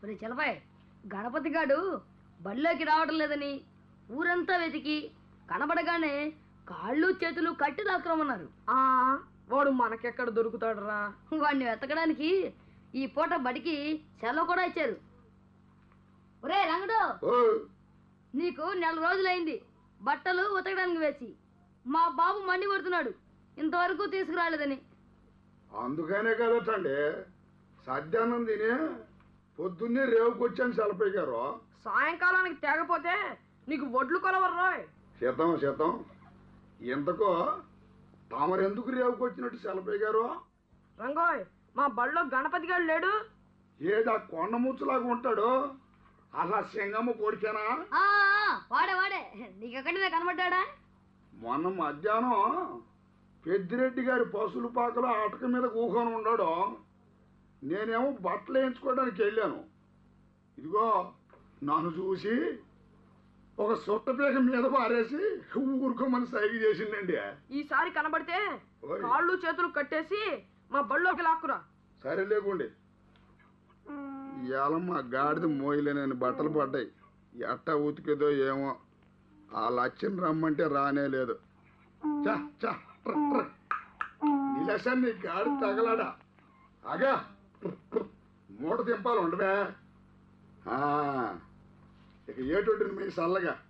ఒరే చలపాయ్ గణపతి గాడు బడిలోకి రావడం లేదని ఊరంతా వెతికి కనబడగానే కాళ్ళు చేతులు కట్టి దాక్రమన్నారు ఆ వాడు మనకెక్కడ దొరుకుతాడురా వాడిని వెతకడానికి ఈ పూట బడికి సెలవు కూడా ఇచ్చారు ఒరే రంగడు ఓ నీకు నెల రోజులైంది బట్టలు ఉతకడానికి వేసి మా బాబు మండి కొడుతున్నాడు ఇంతవరకు తీసుకురాలేదని అందుకనే కదటండి సద్యాన్నం తిని పొద్దున్నే రేవుకొచ్చాను సెలపై గారు సాయంకాలానికి తేగపోతే నీకు వడ్లు కొలవర్రాయ్ శతం శతం ఇంతకో తమరెందుకు రేవుకొచ్చినట్టు సెలపై గారు రంగోయ్ మా బడిలో గణపతి గారు లేడు ఏడా కొండ ముచ్చులాగా ఉంటాడు అలా సింగమ్మ కొడుకేనా ఆ, ఆ, వాడే వాడే నీకెక్కడిదే కనబడ్డా మొన్న మధ్యాహ్నం పెద్దిరెడ్డి గారి పసులు పాకలో ఆటక మీద కూకొని ఉన్నాడు నేనేమో బట్టలు వేయించుకోవడానికి వెళ్ళాను ఇదిగో నన్ను చూసి ఒక సుట్టపీక మీద పారేసి ఊరుకోమని సైగ చేసిందండి ఈసారి కనబడితే ఓయ్. కాళ్ళు చేతులు కట్టేసి మా బడిలోకి లాక్కురా సరే లేకుండి ఇవాళ మా గాడిద మోయలేనని బట్టలు పడ్డాయి ఎట్టా ఉతికేదో ఏమో ఆ లక్ష్యం రమ్మంటే రానే లేదు చా చా ట్ర, ట్ర. నిలసం నీ గాడి తగలడా అగా ట్ర, ట్ర. మూట దింపాలి ఉండవే ఆ, ఇక ఏటొడ్డుని మీ చల్లగా